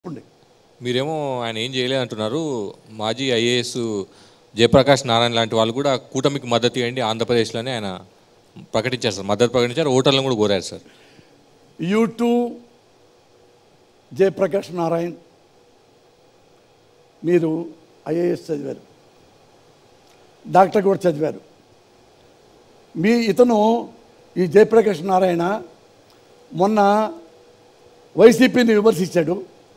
ఉండే మీరేమో ఆయన ఏం చేయలేదు అంటున్నారు మాజీ ఐఏఎస్ జయప్రకాష్ నారాయణ లాంటి వాళ్ళు కూడా కూటమికి మద్దతు ఇవ్వండి ఆంధ్రప్రదేశ్లోనే ఆయన ప్రకటించారు సార్ మద్దతు ప్రకటించారు ఓటర్లను కూడా కోరారు sir you too Jayaprakash Narayan మీరు ఐఏఎస్ చదివారు డాక్టర్ కూడా చదివారు మీ ఇతను ఈ జయప్రకాష్ నారాయణ మొన్న వైసీపీని విమర్శించాడు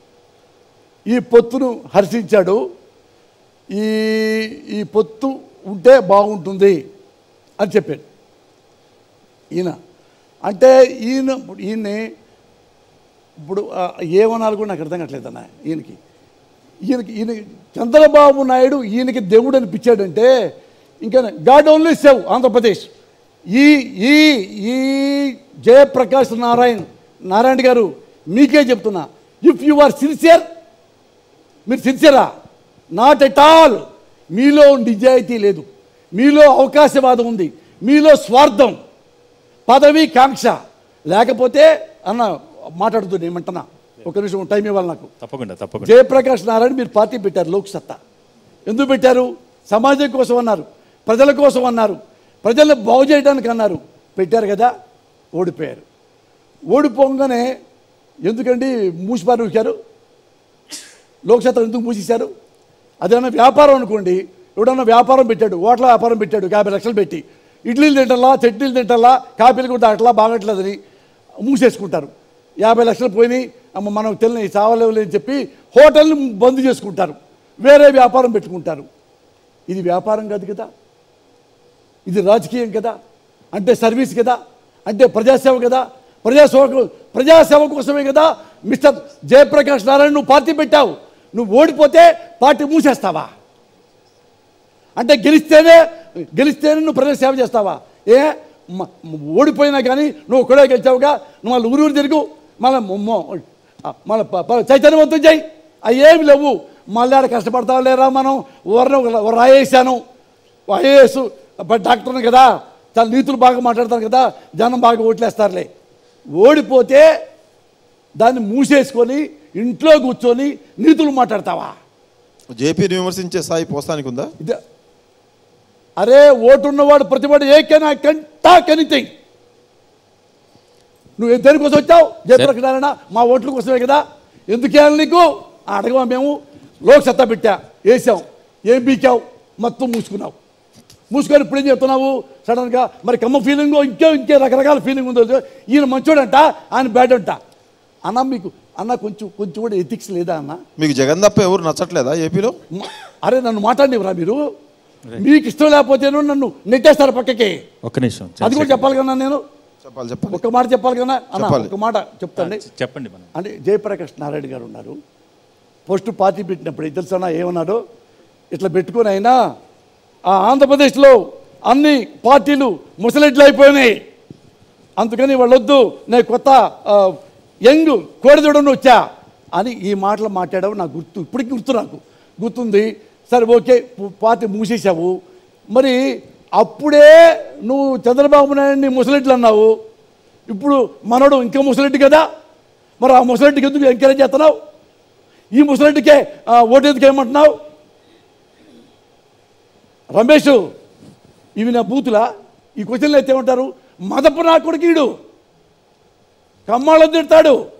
ఈ పొత్తును హర్షించాడు ఈ ఈ పొత్తు ఉంటే బాగుంటుంది అని చెప్పాడు ఈయన అంటే ఈయన ఈయన్ని ఇప్పుడు ఆ, ఏమనాలి కూడా నాకు అర్థం కావట్లేదు అన్న ఈయనకి ఈయనకి ఈయన చంద్రబాబు నాయుడు ఈయనకి దేవుడు అనిపించాడంటే ఇంకా గాడ్ ఓన్లీ సేవ్ ఆంధ్రప్రదేశ్ ఈ ఈ ఈ జయప్రకాష్ నారాయణ్ నారాయణ గారు మీకే చెప్తున్నా ఇఫ్ యు ఆర్ సిన్సియర్ మీరు సిన్సియరా నాట్ ఎట్ ఆల్ మీలో నిజాయితీ లేదు మీలో అవకాశవాదం ఉంది మీలో స్వార్థం పదవి కాంక్ష లేకపోతే అన్న మాట్లాడుతుంది ఏమంటున్నా ఒక నిమిషం టైం ఇవ్వాలి నాకు తప్పకుండా తప్పకుండా జయప్రకాష్ నారాయణ మీరు పార్టీ పెట్టారు లోక్సత్తా ఎందుకు పెట్టారు సమాజం కోసం అన్నారు ప్రజల కోసం అన్నారు ప్రజలను బాగు చేయడానికి అన్నారు పెట్టారు కదా ఓడిపోయారు ఓడిపోగానే ఎందుకండి మూసిపారు ఊకారు లోక్సత్తా ఎందుకు మూసేశారు అదేమన్నా వ్యాపారం అనుకోండి ఎవడన్నా వ్యాపారం పెట్టాడు ఓట్ల వ్యాపారం పెట్టాడు యాభై లక్షలు పెట్టి ఇడ్లీలు తింటల్లా చట్నీలు తింటల్లా కాపీలు కూడా అట్లా బాగట్లేదని మూసేసుకుంటారు యాభై లక్షలు పోయినాయి అమ్మ మనం తెలియని చావలేవులే అని చెప్పి హోటల్ని బంద్ చేసుకుంటారు వేరే వ్యాపారం పెట్టుకుంటారు ఇది వ్యాపారం కాదు కదా ఇది రాజకీయం కదా అంటే సర్వీస్ కదా అంటే ప్రజాసేవ కదా ప్రజాసేవ ప్రజాసేవ కోసమే కదా మిస్టర్ జయప్రకాష్ నారాయణ నువ్వు పార్టీ పెట్టావు నువ్వు ఓడిపోతే పార్టీ మూసేస్తావా అంటే గెలిస్తేనే గెలిస్తేనే నువ్వు ప్రజల సేవ చేస్తావా ఏ మ- మ- ఓడిపోయినా కానీ నువ్వు ఒక్కడే గెలిచావుగా నువ్వు మళ్ళీ ఊరు ఊరు తిరుగు మళ్ళీ మళ్ళీ చైతన్యవంతం చేయి అవి ఏమి లేవు మళ్ళీ ఆడ కష్టపడతావు లేరా మనం ఊరిని రాయేసాను ఐఏఎస్ డాక్టర్ని కదా చాలా నీతులు బాగా మాట్లాడతాను కదా జనం బాగా ఓట్లేస్తారులే ఓడిపోతే దాన్ని మూసేసుకొని ఇంట్లో కూర్చొని నీతులు మాట్లాడతావా జేపీని విమర్శించే స్థాయి పోస్తానికి ఉందా ఇదే అరే ఓటున్నవాడు ప్రతివాడు ఏ can I can talk anything నువ్వు దేనికోసం వచ్చావు జయప్రకాష్ నారాయణ మా ఓట్ల కోసమే కదా ఎందుకు వేయాలి నీకు ఆ, అడగమా మేము లోక్ సత్తా పెట్టా వేసాం ఏం బీకావు మొత్తం మూసుకున్నావు మూసుకొని ఇప్పుడు ఏం చెప్తున్నావు సడన్గా మరి కమ్మ ఫీలింగ్ ఇంకే ఇంకే రకరకాల ఫీలింగ్ ఉందో ఈయన మంచోడంట ఆయన బ్యాడ్ అంట అన్న మీకు అన్న కొంచెం కొంచెం కూడా ఎథిక్స్ లేదా అన్న మీకు జగన్ తప్ప ఎవరు నచ్చట్లేదా ఏపీలో మ- అరే నన్ను మాట్లాడినవరా మీరు మీకు ఇష్టం లేకపోతేను నన్ను నెట్టేస్తారు పక్కకి ఒక్క నిమిషం అది కూడా చెప్పాలి కదా నేను చెప్పాలి చెప్పాలి ఒక మాట చెప్పాలి కదా అన్న చెప్పాలి. ఒక మాట చెప్తాండి చెప్పండి మనం అంటే జయప్రకాష్ నారాయణ గారు ఉన్నారు ఫస్ట్ పార్టీ పెట్టినప్పుడు ఇది తెలుసా ఏమన్నాడు ఇట్లా పెట్టుకొని అయినా ఆ ఆంధ్రప్రదేశ్లో అన్ని పార్టీలు ముసలిట్లు అయిపోయినాయి అందుకని వాళ్ళొద్దు నేను కొత్త ఆ, యంగ్ కోడిదొడను వచ్చా అని ఈ మాటలు మాట్లాడావు నాకు గుర్తు ఇప్పటికి గుర్తు నాకు గుర్తుంది సరే ఓకే పు- పార్టీ మూసేశావు మరి అప్పుడే నువ్వు చంద్రబాబు నాయుడిని ముసలిట్లు అన్నావు ఇప్పుడు మనోడు ఇంకా ముసలిడ్డి కదా మరి ఆ ముసలిడ్డికి ఎందుకు ఎంకరేజ్ చేస్తున్నావు ఈ ముసలిడ్డికే ఆ, ఓటు ఎందుకు ఏమంటున్నావు రమేష్ ఇవి నా బూతులా ఈ క్వశ్చన్లు అయితే ఏమంటారు మదపు నా కొడుకీడు కమ్మాళ్ళని తిడతాడు